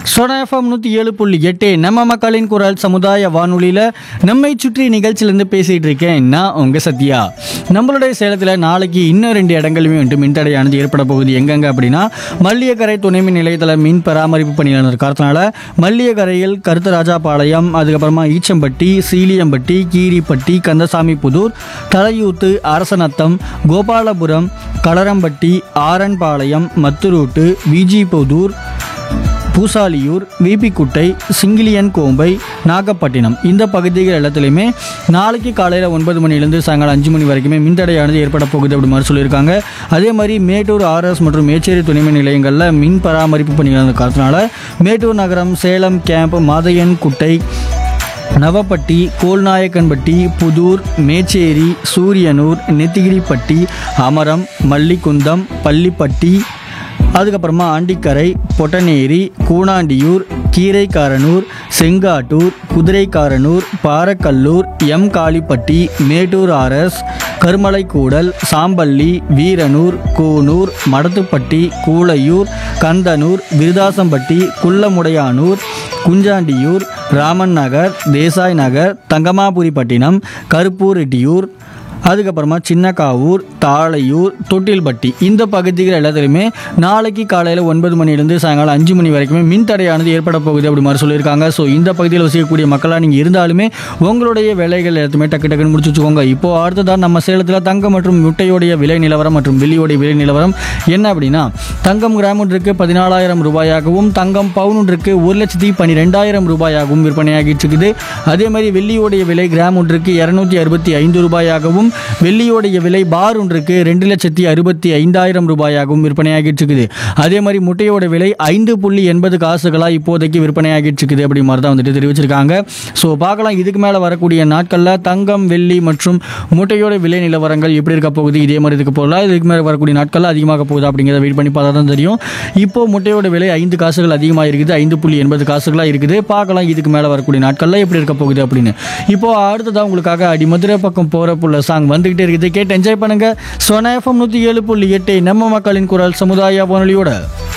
சொனஎஃப்எம் நூற்றி ஏழு புள்ளி எட்டு நம்ம மக்களின் குரல் சமுதாய வானொலியில் நம்மை சுற்றி நிகழ்ச்சியிலேருந்து பேசிகிட்டு இருக்கேன் நான் உங்கள் சத்யா நம்மளுடைய சேலத்தில் நாளைக்கு இன்னும் ரெண்டு இடங்களுமே வந்துட்டு மின்தடையானது ஏற்பட போகுது எங்கெங்க அப்படின்னா மல்லியக்கரை துணைமின் நிலையத்தில் மின் பராமரிப்பு பணியாளர் இருக்கிறதுனால மல்லியக்கரையில் கருத்தராஜாபாளையம் அதுக்கப்புறமா ஈச்சம்பட்டி சீலியம்பட்டி கீரிப்பட்டி கந்தசாமி புதூர் தலையூத்து அரசநத்தம் கோபாலபுரம் களரம்பட்டி ஆரன்பாளையம் மத்துரூட்டு விஜிபுதூர் பூசாலியூர் விபிக்குட்டை சிங்கிலியன் கோம்பை நாகப்பட்டினம் இந்த பகுதிகள் எல்லாத்துலேயுமே நாளைக்கு காலையில் ஒன்பது மணிலேருந்து சாயங்காலம் அஞ்சு மணி வரைக்குமே மின்தடையானது ஏற்பட போகுது அப்படி மாதிரி சொல்லியிருக்காங்க அதே மாதிரி மேட்டூர் ஆர்எஸ் மற்றும் மேச்சேரி துணைமின் நிலையங்களில் மின் பராமரிப்பு பணிகள் காரணத்தினால மேட்டூர் நகரம் சேலம் கேம்ப் மாதையன் குட்டை நவப்பட்டி கோல்நாயக்கன்பட்டி புதூர் மேச்சேரி சூரியனூர் நெத்திகிரிப்பட்டி அமரம் மல்லிக்குந்தம் பள்ளிப்பட்டி அதுக்கப்புறமா ஆண்டிக்கரை பொட்டநேரி கூனாண்டியூர் கீரைக்காரனூர் செங்காட்டூர் குதிரைக்காரனூர் பாரக்கல்லூர் எம் காளிப்பட்டி மேட்டூர் ஆர்எஸ் கருமலைக்கூடல் சாம்பள்ளி வீரனூர் கூனூர் மடத்துப்பட்டி கூளையூர் கந்தனூர் விருதாசம்பட்டி குள்ளமுடையானூர் குஞ்சாண்டியூர் ராமன் நகர் தேசாய் நகர் தங்கமாபுரிப்பட்டினம் கருப்பூர் ரெட்டியூர் அதுக்கப்புறமா சின்னக்காவூர் தாளையூர் தொட்டில்பட்டி இந்த பகுதிகள் எல்லாத்துலேயுமே நாளைக்கு காலையில் ஒன்பது மணிலேருந்து சாயங்காலம் அஞ்சு மணி வரைக்குமே மின் தடையானது ஏற்பட போகுது அப்படி மாதிரி சொல்லியிருக்காங்க ஸோ இந்த பகுதியில் வசிக்கக்கூடிய மக்களாக நீங்கள் இருந்தாலுமே உங்களுடைய வேலைகள் எல்லாத்தையுமே டக்கு டக்குன்னு முடிச்சு வச்சுக்கோங்க இப்போ அடுத்ததான் நம்ம சேலத்தில் தங்கம் மற்றும் முட்டையோடைய விலை நிலவரம் மற்றும் வெள்ளியோடைய விலை நிலவரம் என்ன அப்படின்னா தங்கம் கிராம் ஒன்றுக்கு பதினாலாயிரம் ரூபாயாகவும் தங்கம் பவுன் ஒன்றுக்கு ஒரு லட்சத்தி பன்னிரெண்டாயிரம் ரூபாயாகவும் விற்பனையாகிட்டு இருக்குது அதே மாதிரி வெள்ளியோடைய விலை கிராம் ஒன்றுக்கு இரநூத்தி அறுபத்தி ஐந்து ரூபாயாகவும் வெள்ளியோடைய விலை பார் ஒன்றுக்கு ரெண்டு லட்சத்தி அறுபத்தி ஐந்தாயிரம் ரூபாயாகவும் விற்பனையாகிட்டு இருக்குது அதே மாதிரி முட்டையோட விலை ஐந்து புள்ளி எண்பது காசுகளாக இப்போதைக்கு விற்பனையாகிட்டு இருக்குது அப்படி மாதிரி தான் வந்துட்டு தெரிவிச்சிருக்காங்க ஸோ பார்க்கலாம் இதுக்கு மேலே வரக்கூடிய நாட்களில் தங்கம் வெள்ளி மற்றும் முட்டையோட விலை நிலவரங்கள் எப்படி இருக்க போகுது இதே மாதிரி இதுக்கு போகலாம் இதுக்கு மேலே வரக்கூடிய நாட்களில் அதிகமாக போகுது அப்படிங்கிறத வெயிட் பண்ணி பார்த்தா தான் தெரியும் இப்போ முட்டையோட விலை ஐந்து காசுகள் அதிகமாக இருக்குது ஐந்து புள்ளி எண்பது காசுகளாக இருக்குது பார்க்கலாம் இதுக்கு மேலே வரக்கூடிய நாட்களில் எப்படி இருக்க போகுது அப்படின்னு இப்போ அடுத்ததான் உங்களுக்காக அடி மதுரை பக்கம் போகிற புள்ள சாங் வந்துகிட்டே இருக்குது கேட்டு என்ஜாய் பண்ணுங்க சொன எஃப்எம் நூற்றி ஏழு புள்ளி எட்டு நம்ம மக்களின் குரல் சமுதாய வானொலியோட